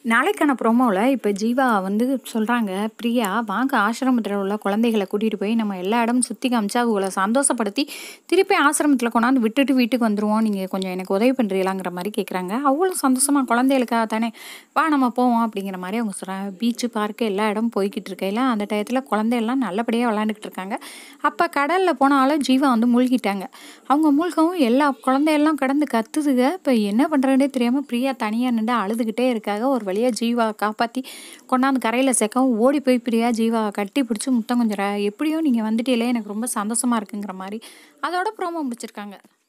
நாளைக்கான ப்ரோமோவில் இப்போ ஜீவா வந்து சொல்கிறாங்க பிரியா வாங்க ஆசிரமத்தில் உள்ள குழந்தைகளை கூட்டிகிட்டு போய் நம்ம எல்லா இடமும் சுற்றி காமிச்சு அவங்கள சந்தோஷப்படுத்தி திருப்பி ஆசிரமத்தில் கொண்டாந்து விட்டுட்டு வீட்டுக்கு வந்துடுவோம் நீங்கள் கொஞ்சம் எனக்கு உதவி பண்ணுறீங்களாங்கிற மாதிரி கேட்குறாங்க அவ்வளோ சந்தோஷமாக குழந்தைகளுக்காக தானே வா நம்ம போவோம் அப்படிங்கிற மாதிரி அவங்க சொல்கிறாங்க பீச்சு பார்க்கு எல்லா இடமும் போய்கிட்டு இருக்கையில அந்த டயத்தில் குழந்தையெல்லாம் நல்லபடியாக விளாண்டுக்கிட்டு இருக்காங்க அப்போ கடலில் போனாலும் ஜீவா வந்து மூழ்கிட்டாங்க அவங்க மூழ்கவும் எல்லா குழந்தையெல்லாம் கடந்து கத்துதுங்க இப்போ என்ன பண்ணுறதுனே தெரியாமல் பிரியா தனியாக நின்று அழுதுகிட்டே இருக்காங்க ஒரு வழியாக ஜீவாவை காப்பாற்றி கொண்டாந்து கரையில் சேர்க்கவும் ஓடி போய் பிரியா ஜீவாவை கட்டி பிடிச்சி முத்தம் கொஞ்சம் எப்படியோ நீங்கள் வந்துட்டீங்களே எனக்கு ரொம்ப சந்தோஷமாக இருக்குங்கிற மாதிரி அதோட ப்ரோமோ முடிச்சிருக்காங்க